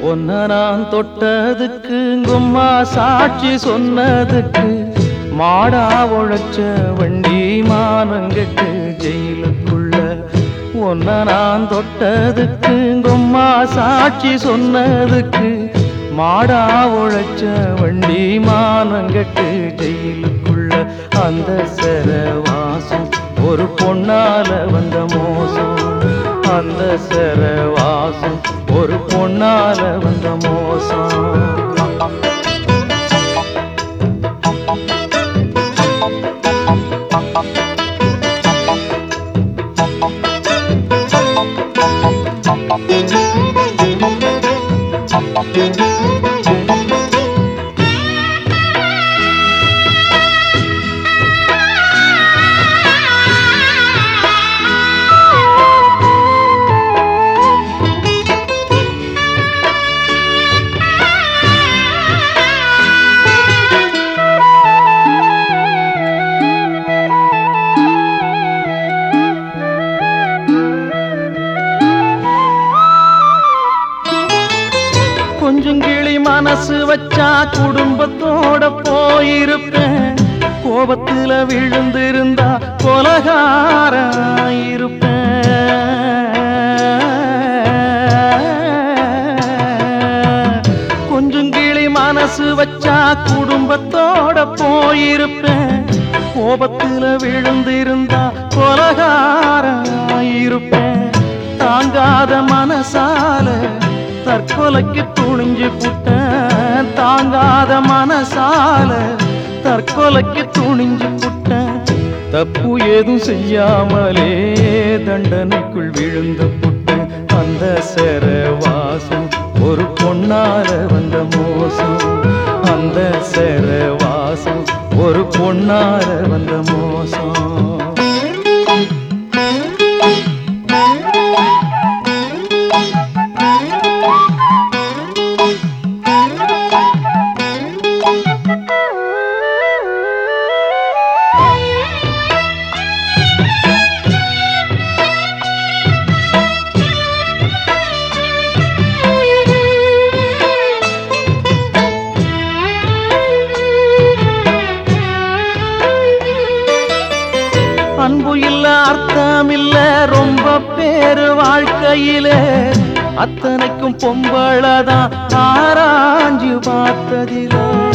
ஒன்ன நான் தொட்டதுக்கு கும்மா சாட்சி சொன்னதுக்கு மாடா உழைச்ச வண்டி மானங்கெட்டு ஜெயிலுக்குள்ள ஒன்ன நான் தொட்டதுக்கு கும்மா சாட்சி சொன்னதுக்கு மாடா உழைச்ச வண்டி மானங்கெட்டு ஜெயிலுக்குள்ள அந்த செரவாசம் ஒரு பொண்ணால வந்த மோசம் அந்த செரவாசம் ஒரு பொண்ணால வந்த மோசம் கொஞ்சம் கிளி மனசு வச்சா குடும்பத்தோட போயிருப்பேன் கோபத்துல விழுந்திருந்தா கொலகாராயிருப்பேன் கொஞ்சம் கிளி மனசு வச்சா குடும்பத்தோட போயிருப்பேன் கோபத்துல விழுந்திருந்தா கொலகாராயிருப்பேன் தாங்காத மனசால தற்கொலைக்கு துணிஞ்சு புட்டேன் தாங்காத மனசால தற்கொலைக்கு துணிஞ்சு புட்டேன் தப்பு ஏதும் செய்யாமலே தண்டனைக்குள் விழுந்து புட்டேன் அந்த செரவாசம் ஒரு பொண்ணால வந்த மோசம் அந்த செரவாசம் ஒரு பொண்ணால வந்த மோசம் அன்பு இல்ல அர்த்தம் இல்ல ரொம்ப பேரு வாழ்க்கையில அத்தனைக்கும் பொம்பளதான் ஆராய்ஞ்சு பார்த்ததில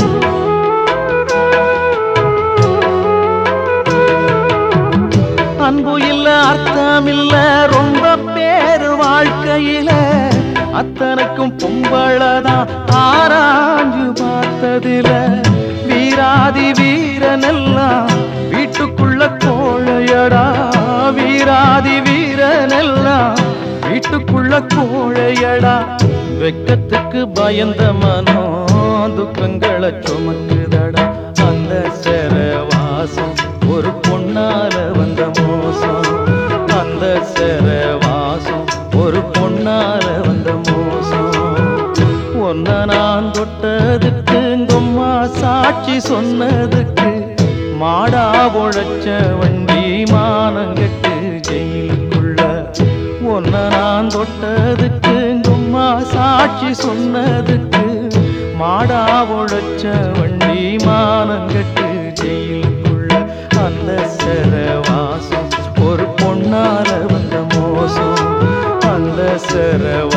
அன்பு இல்ல அர்த்தம் இல்ல ரொம்ப பேரு வாழ்க்கையில அத்தனைக்கும் பொம்பளதான் ஆராய்ஞ்சு பார்த்ததில வீராதி வீரனெல்லாம் வீட்டுக்குள்ள கோழையடா வீராதி வீரனெல்லாம் வீட்டுக்குள்ள கோழையடா வெக்கத்துக்கு பயந்த மனோ துக்கங்களை சுமக்குதடா அந்த செரவாசம் ஒரு பொண்ணால வந்த மோசம் அந்த செரவாசம் ஒரு பொண்ணால வந்த மோசம் ஒன்ன நான் தொட்டதுக்கு கும்மா சாட்சி சொன்னதுக்கு மாடா உழைச்ச வண்டி மானங்கட்டு ஜெயிலுக்குள்ள ஒன்ன நான் தொட்டதுக்கு கும்மா சாட்சி சொன்னதுக்கு மாடா உழைச்ச வண்டி மானங்கட்டு ஜெயிலுக்குள்ள அந்த செரவாசம் ஒரு பொண்ணால வந்த மோசம் அந்த செரவ